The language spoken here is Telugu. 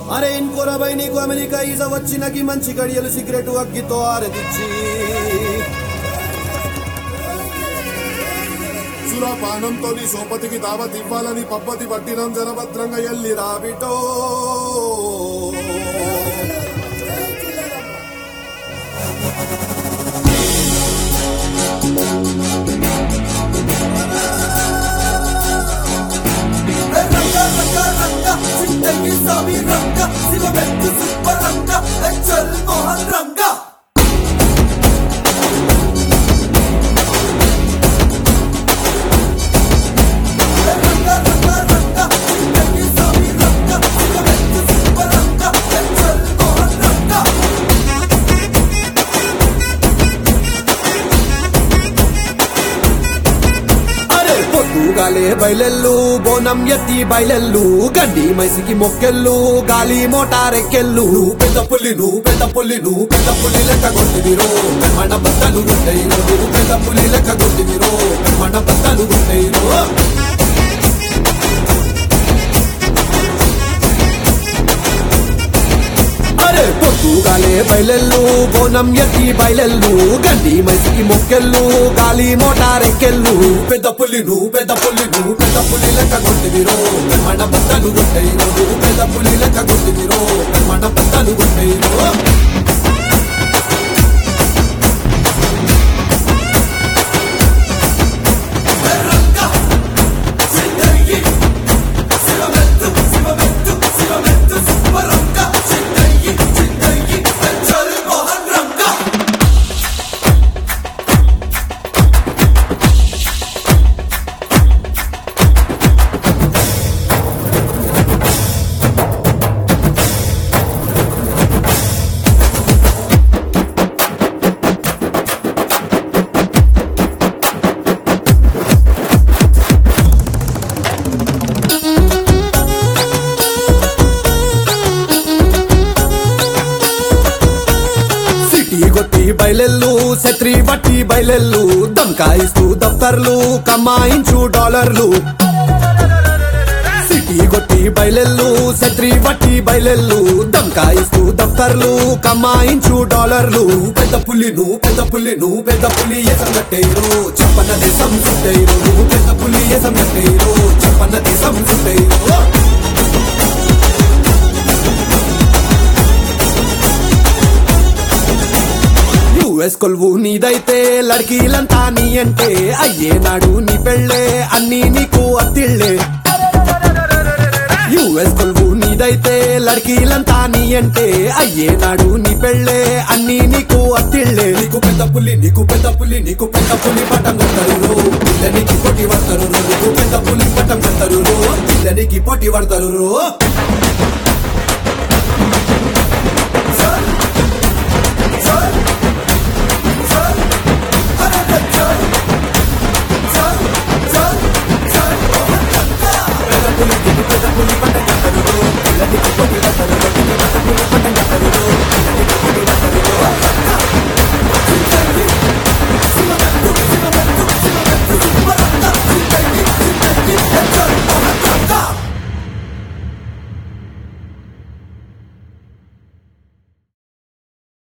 అరే ఇంకోరబై నీకు అమెరికా ఈజ వచ్చినకి మంచి గడియలు సిగరెట్ అగ్గితో ఆరదిచ్చి సురాపానంతో నీ సోపతికి దావత్ ఇవ్వాలని పబ్బతి పట్టినం జనభద్రంగా ఎల్లి రాబిటో అరే పొద్దుగాలే బయలెల్లు బోనం ఎత్తి బయలెల్లు గడ్డి మైసికి మొక్కెళ్ళు గాలి మోటారెక్కెళ్ళు పెద్ద పుల్లి నువ్వు పెద్ద పుల్లి నువ్వు పెద్ద పుల్లి లెక్క కొట్టిదిరో మన బద్దలు ఉంటాయి నువ్వు పెద్ద పుల్లి లెక్క కొట్టిదిరో మన బద్దలు ఉంటాయి అరే పొద్దుగాలే బయలెల్లు బోనం ఎత్తి బయలెల్లు గడ్డి మైసికి మొక్కెళ్ళు గాలి మోటారెక్కెళ్ళు పెద్ద పుల్లి నువ్వు పెద్ద పుల్లి నువ్వు పెద్ద పుల్లి లెక్క కొట్టిదిరో మన బద్దలు ఉంటాయి నువ్వు పెద్ద పుల్లి లెక్క కొట్టిదిరో మన బద్దలు ఉంటాయి సిటీ కొట్టి బయలెల్లు శత్రి బట్టి బయలెల్లు దమ్కాయిస్తూ దఫ్తర్లు కమాయించు డాలర్లు సిటీ కొట్టి బయలెల్లు శత్రి బట్టి బయలెల్లు దమ్కాయిస్తూ దఫ్తర్లు కమాయించు డాలర్లు పెద్ద పుల్లి నువ్వు పెద్ద పుల్లి నువ్వు పెద్ద పుల్లి ఎసం కట్టేరు చెప్పన్న దేశం చుట్టేరు నువ్వు పెద్ద పుల్లి ఎసం కట్టేరు చెప్పన్న దేశం చుట్టేరు యుఎస్ కొలువు నీదైతే లడ్కీలంతా నీ అంటే అయ్యేనాడు నీ పెళ్ళే అన్ని నీకు అత్తిళ్ళే యుఎస్ కొలువు నీదైతే లడ్కీలంతా నీ అంటే అయ్యేనాడు నీ పెళ్ళే అన్ని నీకు అత్తిళ్ళే నీకు పెద్ద పుల్లి నీకు పెద్ద పుల్లి నీకు పెద్ద పుల్లి పట్టం కొడతారు పిల్లనికి పోటీ పడతారు నీకు పెద్ద పుల్లి పట్టం కొడతారు పిల్లనికి పోటీ పడతారు